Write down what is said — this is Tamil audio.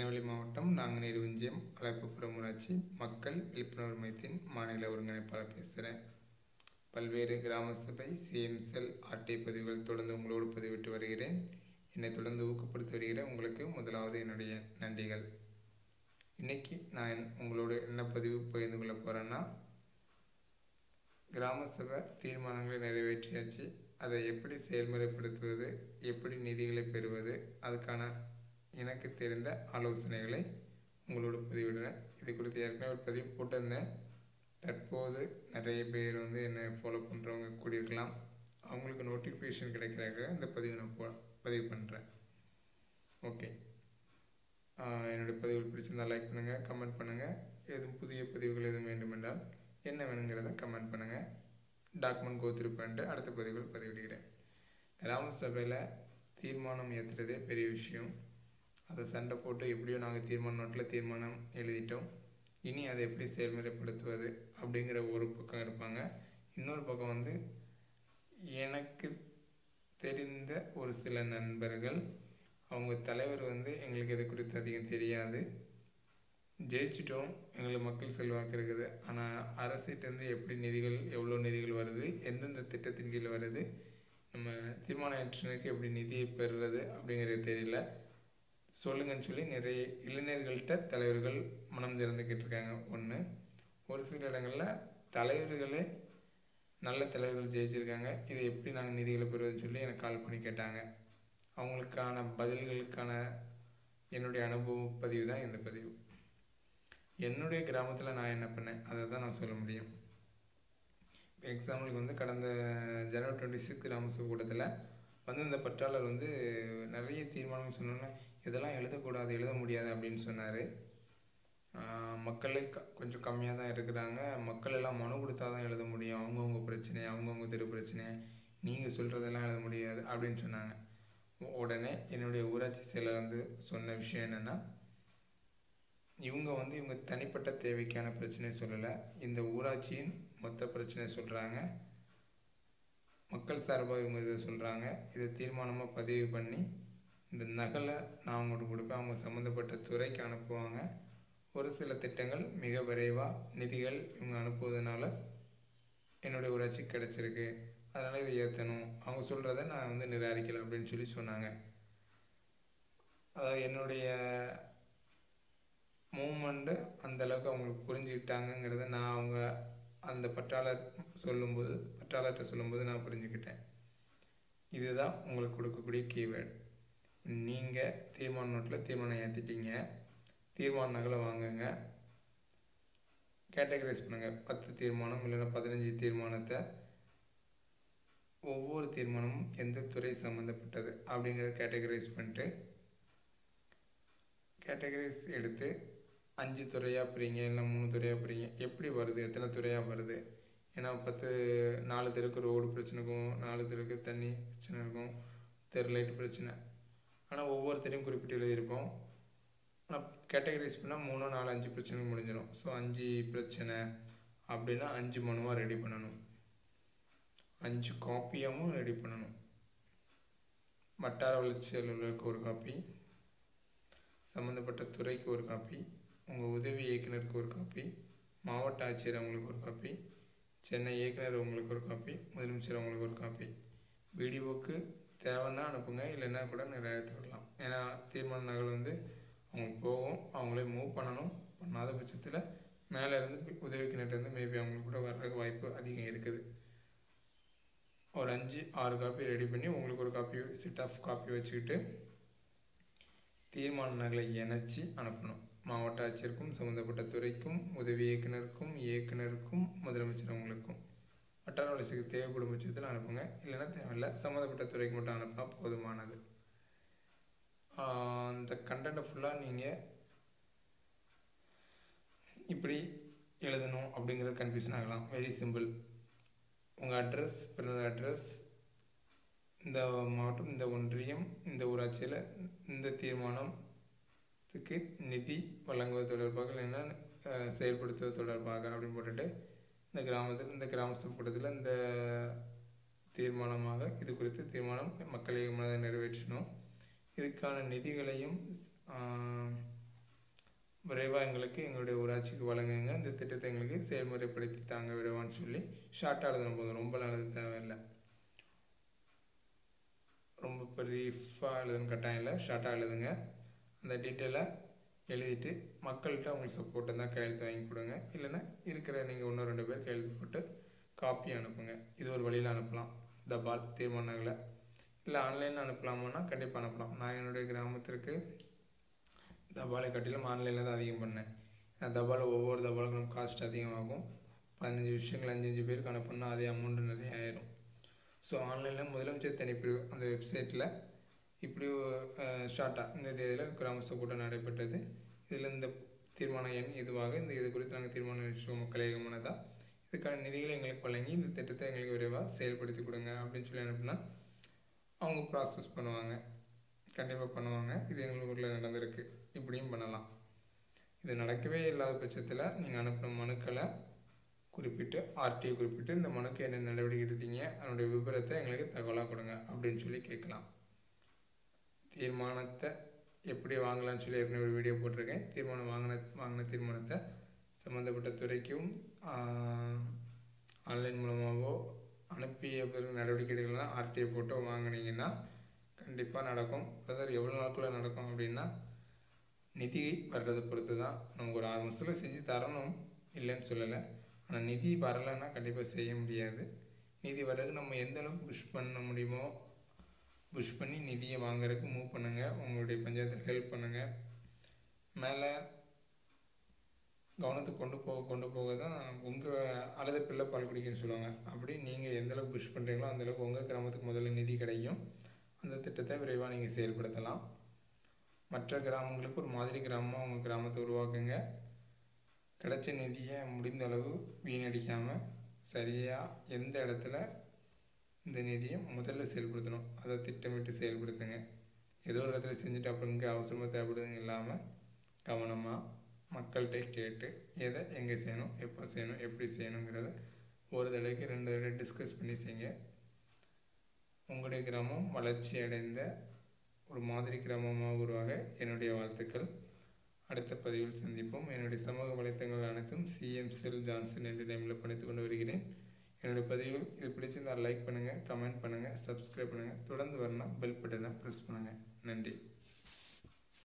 திருநெல்வேலி மாவட்டம் நாங்குநேரி ஒன்றியம் அழைப்புப்புறம் ஊராட்சி மக்கள் விழிப்புணர்வு மையத்தின் மாநில ஒருங்கிணைப்பாளர் பேசுகிறேன் பல்வேறு கிராம சபை சிஎம்செல் ஆர்டி பதிவுகள் தொடர்ந்து உங்களோடு பதிவிட்டு வருகிறேன் என்னை தொடர்ந்து ஊக்கப்படுத்தி வருகிற உங்களுக்கு முதலாவது என்னுடைய நன்றிகள் இன்னைக்கு நான் உங்களோடு என்ன பதிவு பகிர்ந்து கொள்ள போகிறேன்னா கிராம சபை தீர்மானங்களை நிறைவேற்றியாச்சு அதை எப்படி செயல்முறைப்படுத்துவது எப்படி நிதிகளை பெறுவது அதுக்கான எனக்கு தெரிந்த ஆலோசனைகளை உங்களோடு பதிவிடுறேன் இது குறித்து ஏற்கனவே ஒரு பதிவு போட்டிருந்தேன் தற்போது நிறைய பேர் வந்து என்னை ஃபாலோ பண்ணுறவங்க கூடியிருக்கலாம் அவங்களுக்கு நோட்டிஃபிகேஷன் கிடைக்கிறாங்க இந்த பதிவு நான் போ பதிவு பண்ணுறேன் ஓகே என்னுடைய பதிவுகள் பிடிச்சிருந்தால் லைக் பண்ணுங்கள் கமெண்ட் பண்ணுங்கள் எதுவும் புதிய பதிவுகள் எதுவும் வேண்டுமென்றால் என்ன வேணுங்கிறத கமெண்ட் பண்ணுங்கள் டாக்குமெண்ட் கோத்திரு பண்ணிட்டு அடுத்த பதிவுகள் பதிவிடுகிறேன் கிராம சபையில் தீர்மானம் ஏற்றுறதே பெரிய விஷயம் அதை சண்டை போட்டு எப்படியோ நாங்கள் தீர்மான நோட்டில் தீர்மானம் எழுதிட்டோம் இனி அதை எப்படி செயல்முறைப்படுத்துவது அப்படிங்கிற ஒரு பக்கம் இருப்பாங்க இன்னொரு பக்கம் வந்து எனக்கு தெரிந்த ஒரு சில நண்பர்கள் அவங்க தலைவர் வந்து எங்களுக்கு இது குறித்து அதிகம் தெரியாது ஜெயிச்சிட்டோம் எங்களுக்கு மக்கள் செல்வாக்கு இருக்குது ஆனால் அரசிட்டேருந்து எப்படி நிதிகள் எவ்வளோ நிதிகள் வருது எந்தெந்த திட்டத்தின் கீழ் வருது நம்ம தீர்மானம் ஏற்றினருக்கு எப்படி நிதியை பெறுறது அப்படிங்கிறது தெரியல சொல்லுங்கன்னு சொல்லி நிறைய இளைஞர்கள்ட்ட தலைவர்கள் மனம் திறந்துக்கிட்டு இருக்காங்க ஒன்று ஒரு சில இடங்களில் தலைவர்களே நல்ல தலைவர்கள் ஜெயிச்சிருக்காங்க இதை எப்படி நாங்கள் நிதிகளை பெறுவதுன்னு சொல்லி எனக்கு கால் பண்ணி கேட்டாங்க அவங்களுக்கான பதில்களுக்கான என்னுடைய அனுபவ பதிவு தான் இந்த பதிவு என்னுடைய கிராமத்தில் நான் என்ன பண்ணேன் அதை தான் நான் சொல்ல முடியும் இப்போ எக்ஸாம்பிளுக்கு வந்து கடந்த ஜனவரி டுவெண்ட்டி சிக்ஸ் கிராம சபை கூட்டத்தில் வந்து இந்த பற்றாளர் வந்து நிறைய தீர்மானம் சொன்னோன்னே இதெல்லாம் எழுதக்கூடாது எழுத முடியாது அப்படின்னு சொன்னார் மக்களே க கொஞ்சம் கம்மியாக தான் இருக்கிறாங்க மக்கள் எல்லாம் மனு கொடுத்தா தான் எழுத முடியும் அவங்கவுங்க பிரச்சனை அவங்கவுங்க தெரு பிரச்சனை நீங்கள் சொல்கிறதெல்லாம் எழுத முடியாது அப்படின்னு சொன்னாங்க உடனே என்னுடைய ஊராட்சி செயலர் வந்து சொன்ன விஷயம் என்னென்னா இவங்க வந்து இவங்க தனிப்பட்ட தேவைக்கான பிரச்சனை சொல்லலை இந்த ஊராட்சியின் மொத்த பிரச்சனை சொல்கிறாங்க மக்கள் சார்பாக இவங்க இதை சொல்கிறாங்க இதை தீர்மானமாக பதிவு பண்ணி இந்த நகலை நான் அவங்களுக்கு கொடுப்பேன் அவங்க சம்மந்தப்பட்ட துறைக்கு அனுப்புவாங்க ஒரு சில திட்டங்கள் மிக விரைவாக நிதிகள் இவங்க அனுப்புவதனால என்னுடைய ஊராட்சி கிடச்சிருக்கு அதனால் இதை ஏற்றணும் அவங்க சொல்கிறத நான் வந்து நிராகரிக்கலை அப்படின்னு சொல்லி சொன்னாங்க அதாவது என்னுடைய மூமெண்ட்டு அந்தளவுக்கு அவங்களுக்கு புரிஞ்சுக்கிட்டாங்கங்கிறத நான் அவங்க அந்த பற்றாளர் சொல்லும்போது பற்றாளர்கிட்ட சொல்லும்போது நான் புரிஞ்சுக்கிட்டேன் இதுதான் உங்களுக்கு கொடுக்கக்கூடிய கீவேர்டு நீங்கள் தீர்மான நோட்டில் தீர்மானம் ஏற்றிட்டீங்க தீர்மான நகலை வாங்குங்க கேட்டகரைஸ் பண்ணுங்கள் பத்து தீர்மானம் இல்லைன்னா பதினஞ்சு தீர்மானத்தை ஒவ்வொரு தீர்மானமும் எந்த துறை சம்மந்தப்பட்டது அப்படிங்கிறத கேட்டகரைஸ் பண்ணிட்டு கேட்டகரைஸ் எடுத்து அஞ்சு துறையாக பிரிங்க இல்லை மூணு துறையாக பிரிங்க எப்படி வருது எத்தனை துறையாக வருது ஏன்னா பத்து நாலு தெருக்கு ரோடு பிரச்சனை இருக்கும் நாலு தெருக்கு தண்ணி பிரச்சனை இருக்கும் தெரு லைட் பிரச்சனை ஆனால் ஒவ்வொருத்தரையும் குறிப்பிட்டு எழுதியிருப்போம் ஆனால் கேட்டகரைஸ் பண்ணால் மூணு நாலு அஞ்சு பிரச்சனை முடிஞ்சிடும் ஸோ அஞ்சு பிரச்சனை அப்படின்னா அஞ்சு மனுவாக ரெடி பண்ணணும் அஞ்சு காப்பியாகவும் ரெடி பண்ணணும் வட்டார வளர்ச்சி அலுவலருக்கு ஒரு காப்பி சம்மந்தப்பட்ட துறைக்கு ஒரு காப்பி உங்கள் உதவி இயக்குனருக்கு ஒரு காப்பி மாவட்ட ஆட்சியர் அவங்களுக்கு ஒரு காப்பி சென்னை இயக்குனர் உங்களுக்கு ஒரு காப்பி முதலமைச்சர் அவங்களுக்கு ஒரு காப்பி வீடியோவுக்கு தேவைன்னா அனுப்புங்க இல்லைன்னா கூட நிறைவேற்றி விடலாம் ஏன்னா தீர்மான நகல் வந்து அவங்களுக்கு போகும் அவங்களே மூவ் பண்ணணும் பண்ணாத பட்சத்தில் மேலே இருந்து உதவிக்கினர்லேருந்து மேபி அவங்களுக்கு கூட வர்றதுக்கு வாய்ப்பு அதிகம் இருக்குது ஒரு அஞ்சு ஆறு காப்பி ரெடி பண்ணி உங்களுக்கு ஒரு காப்பி செட் ஆஃப் காப்பி வச்சுக்கிட்டு தீர்மான நகலை இணைச்சி அனுப்பணும் மாவட்ட ஆட்சியருக்கும் சம்மந்தப்பட்ட துறைக்கும் உதவி இயக்குனருக்கும் இயக்குனருக்கும் முதலமைச்சர் அவங்களுக்கும் வட்டார வளர்ச்சிக்கு தேவைப்படும் பட்சத்தில் அனுப்புங்க இல்லைன்னா தேவையில்லை சம்மந்தப்பட்ட துறைக்கு மட்டும் அனுப்பினா போதுமானது இந்த கண்டென்ட்டை ஃபுல்லாக நீங்கள் இப்படி எழுதணும் அப்படிங்கிறது கன்ஃபியூஷன் ஆகலாம் வெரி சிம்பிள் உங்கள் அட்ரஸ் பிறந்த அட்ரஸ் இந்த மாவட்டம் இந்த ஒன்றியம் இந்த ஊராட்சியில் இந்த தீர்மானத்துக்கு நிதி வழங்குவது தொடர்பாக இல்லைன்னா செயல்படுத்துவது தொடர்பாக அப்படின்னு போட்டுட்டு இந்த கிராமத்தில் இந்த கிராம சபை கூட்டத்தில் இந்த தீர்மானமாக இது குறித்து தீர்மானம் மக்களை மனதை நிறைவேற்றணும் இதுக்கான நிதிகளையும் ஆஹ், எங்களுக்கு எங்களுடைய ஊராட்சிக்கு வழங்குங்க இந்த திட்டத்தை எங்களுக்கு செயல்முறைப்படுத்தி தாங்க விடுவான்னு சொல்லி ஷார்ட்டாக எழுதணும் போதும் ரொம்ப எழுத தேவையில்லை ரொம்ப ப்ரீஃபாக எழுதணும் கட்டாயம் இல்லை ஷார்ட்டாக எழுதுங்க அந்த டீட்டெயிலை எழுதிட்டு மக்கள்கிட்ட உங்களுக்கு சப்போர்ட் இருந்தால் கையெழுத்து வாங்கி கொடுங்க இல்லைன்னா இருக்கிற நீங்கள் ஒன்று ரெண்டு பேர் கையெழுத்து போட்டு காப்பி அனுப்புங்க இது ஒரு வழியில் அனுப்பலாம் தபால் தீர்மானங்களை இல்லை ஆன்லைனில் அனுப்பலாமான்னா கண்டிப்பாக அனுப்பலாம் நான் என்னுடைய கிராமத்திற்கு தபாலை கட்டிலும் ஆன்லைனில் தான் அதிகம் பண்ணேன் ஏன்னா தபால் ஒவ்வொரு தபாலுக்கும் காஸ்ட் அதிகமாகும் பதினஞ்சு விஷயங்கள் அஞ்சு அஞ்சு பேருக்கு அனுப்புனா அதே அமௌண்ட்டு நிறைய ஆயிரும் ஸோ ஆன்லைனில் முதலமைச்சர் தனிப்பிரிவு அந்த வெப்சைட்டில் இப்படி ஷார்ட்டாக இந்த தேதியில் கிராம சபை கூட்டம் நடைபெற்றது இதில் இந்த தீர்மான எண் இதுவாக இந்த இது குறித்து நாங்கள் தீர்மானம் எடுத்துக்கோம் மக்களேகமானதா இதுக்கான நிதிகளை எங்களுக்கு வழங்கி இந்த திட்டத்தை எங்களுக்கு விரைவாக செயல்படுத்தி கொடுங்க அப்படின்னு சொல்லி அனுப்புனா அவங்க ப்ராசஸ் பண்ணுவாங்க கண்டிப்பாக பண்ணுவாங்க இது எங்கள் ஊரில் நடந்திருக்கு இப்படியும் பண்ணலாம் இது நடக்கவே இல்லாத பட்சத்தில் நீங்கள் அனுப்பின மனுக்களை குறிப்பிட்டு ஆர்டிஐ குறிப்பிட்டு இந்த மனுக்கு என்ன நடவடிக்கை எடுத்தீங்க அதனுடைய விவரத்தை எங்களுக்கு தகவலாக கொடுங்க அப்படின்னு சொல்லி கேட்கலாம் தீர்மானத்தை எப்படி வாங்கலாம்னு சொல்லி ஏற்கனவே ஒரு வீடியோ போட்டிருக்கேன் தீர்மானம் வாங்கின வாங்கின தீர்மானத்தை சம்மந்தப்பட்ட துறைக்கும் ஆன்லைன் மூலமாகவோ அனுப்பிய பிறகு நடவடிக்கை எடுக்கலாம் ஆர்டிஐ போட்டோ வாங்கினீங்கன்னா கண்டிப்பாக நடக்கும் பிரதர் எவ்வளோ நாட்குள்ளே நடக்கும் அப்படின்னா நிதி வர்றதை பொறுத்து தான் நமக்கு ஒரு ஆறு மாதத்தில் செஞ்சு தரணும் இல்லைன்னு சொல்லலை ஆனால் நிதி வரலைன்னா கண்டிப்பாக செய்ய முடியாது நிதி வர்றதுக்கு நம்ம எந்த அளவுக்கு புஷ் பண்ண முடியுமோ புஷ் பண்ணி நிதியை வாங்குறதுக்கு மூவ் பண்ணுங்கள் உங்களுடைய பஞ்சாயத்தில் ஹெல்ப் பண்ணுங்கள் மேலே கவனத்துக்கு கொண்டு போக கொண்டு போக தான் உங்கள் அழுத பிள்ளை பால் குடிக்குன்னு சொல்லுவாங்க அப்படி நீங்கள் எந்த அளவுக்கு புஷ் பண்ணுறீங்களோ அந்தளவுக்கு உங்கள் கிராமத்துக்கு முதல்ல நிதி கிடைக்கும் அந்த திட்டத்தை விரைவாக நீங்கள் செயல்படுத்தலாம் மற்ற கிராமங்களுக்கு ஒரு மாதிரி கிராமமாக உங்கள் கிராமத்தை உருவாக்குங்க கிடைச்ச நிதியை முடிந்த அளவு வீணடிக்காமல் சரியாக எந்த இடத்துல இந்த நிதியை முதல்ல செயல்படுத்தணும் அதை திட்டமிட்டு செயல்படுத்துங்க ஏதோ ஒரு இடத்துல செஞ்சுட்டு அப்புறம் இங்கே அவசரமாக தேவைப்படுதுங்க இல்லாமல் கவனமாக மக்கள்கிட்ட கேட்டு எதை எங்கே செய்யணும் எப்போ செய்யணும் எப்படி செய்யணுங்கிறத ஒரு தடவைக்கு ரெண்டு தடவை டிஸ்கஸ் பண்ணி செய்யுங்க உங்களுடைய கிராமம் வளர்ச்சி அடைந்த ஒரு மாதிரி கிராமமாக உருவாக என்னுடைய வாழ்த்துக்கள் அடுத்த பதிவில் சந்திப்போம் என்னுடைய சமூக வலைத்தளங்கள் அனைத்தும் சிஎம் செல் ஜான்சன் என்ற நேமில் பணித்து கொண்டு வருகிறேன் என்னுடைய பதிவுகள் இது பிடிச்சிருந்தால் லைக் பண்ணுங்கள் கமெண்ட் பண்ணுங்கள் சப்ஸ்கிரைப் பண்ணுங்கள் தொடர்ந்து வரணும் பெல் பட்டனை ப்ரெஸ் பண்ணுங்கள் நன்றி